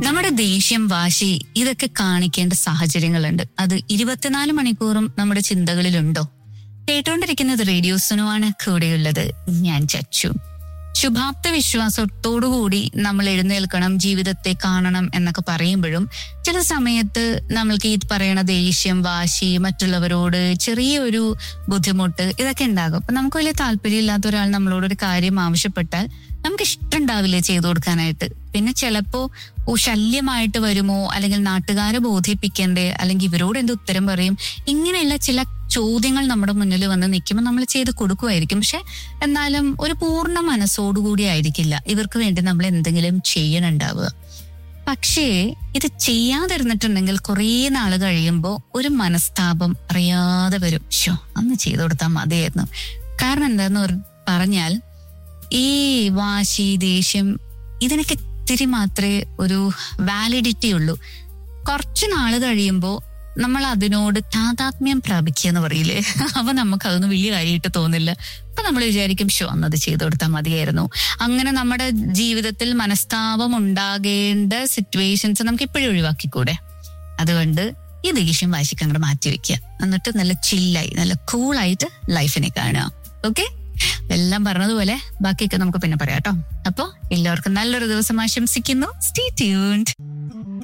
നമ്മുടെ ദേഷ്യം വാശി ഇതൊക്കെ കാണിക്കേണ്ട സാഹചര്യങ്ങളുണ്ട് അത് ഇരുപത്തിനാല് മണിക്കൂറും നമ്മുടെ ചിന്തകളിലുണ്ടോ കേട്ടോണ്ടിരിക്കുന്നത് റേഡിയോസിനുമാണ് കൂടെയുള്ളത് ഞാൻ ചച്ചു ശുഭാപ്ത വിശ്വാസത്തോടുകൂടി നമ്മൾ എഴുന്നേൽക്കണം ജീവിതത്തെ കാണണം എന്നൊക്കെ പറയുമ്പോഴും ചില സമയത്ത് നമ്മൾക്ക് ഈ പറയണ ദേഷ്യം വാശി മറ്റുള്ളവരോട് ചെറിയൊരു ബുദ്ധിമുട്ട് ഇതൊക്കെ ഉണ്ടാകും അപ്പൊ നമുക്ക് വലിയ താല്പര്യമില്ലാത്ത ഒരാൾ നമ്മളോട് ഒരു കാര്യം ആവശ്യപ്പെട്ടാൽ നമുക്ക് ഇഷ്ടമുണ്ടാവില്ലേ ചെയ്തു കൊടുക്കാനായിട്ട് പിന്നെ ചിലപ്പോ ഓ ശല്യമായിട്ട് വരുമോ അല്ലെങ്കിൽ നാട്ടുകാരെ ബോധിപ്പിക്കണ്ടേ അല്ലെങ്കിൽ ഇവരോട് എന്ത് ഉത്തരം പറയും ഇങ്ങനെയുള്ള ചില ചോദ്യങ്ങൾ നമ്മുടെ മുന്നിൽ വന്ന് നിൽക്കുമ്പോൾ നമ്മൾ ചെയ്ത് കൊടുക്കുമായിരിക്കും പക്ഷെ എന്നാലും ഒരു പൂർണ്ണ മനസ്സോടുകൂടി ആയിരിക്കില്ല ഇവർക്ക് വേണ്ടി നമ്മൾ എന്തെങ്കിലും ചെയ്യണുണ്ടാവുക പക്ഷേ ഇത് ചെയ്യാതിരുന്നിട്ടുണ്ടെങ്കിൽ കുറേ നാള് കഴിയുമ്പോൾ ഒരു മനസ്താപം അറിയാതെ വരും ഷോ അന്ന് ചെയ്തു കൊടുത്താൽ മതിയായിരുന്നു കാരണം എന്താന്ന് പറ- പറഞ്ഞാൽ ഈ വാശി ദേഷ്യം ഇതിനൊക്കെ ഇത്തിരി മാത്രമേ ഒരു വാലിഡിറ്റി ഉള്ളൂ കുറച്ച് നാള് കഴിയുമ്പോൾ നമ്മൾ അതിനോട് താതാത്മ്യം പ്രാപിക്കുക എന്ന് പറയില്ലേ അപ്പൊ നമുക്ക് അതൊന്നും വലിയ കാര്യമായിട്ട് തോന്നില്ല അപ്പൊ നമ്മൾ വിചാരിക്കും ഷോ അന്നത് ചെയ്തു കൊടുത്താൽ മതിയായിരുന്നു അങ്ങനെ നമ്മുടെ ജീവിതത്തിൽ മനസ്താപം ഉണ്ടാകേണ്ട സിറ്റുവേഷൻസ് നമുക്ക് ഇപ്പോഴും ഒഴിവാക്കിക്കൂടെ അതുകൊണ്ട് ഈ ദേഷ്യം വാശിക്ക് അങ്ങോട്ട് മാറ്റി വെക്കുക എന്നിട്ട് നല്ല ചില്ലായി നല്ല കൂളായിട്ട് ലൈഫിനെ കാണുക ഓക്കെ എല്ലാം പറഞ്ഞതുപോലെ ബാക്കിയൊക്കെ നമുക്ക് പിന്നെ പറയാം കേട്ടോ അപ്പോ എല്ലാവർക്കും നല്ലൊരു ദിവസം ആശംസിക്കുന്നു സ്റ്റേ ട്യൂൺഡ്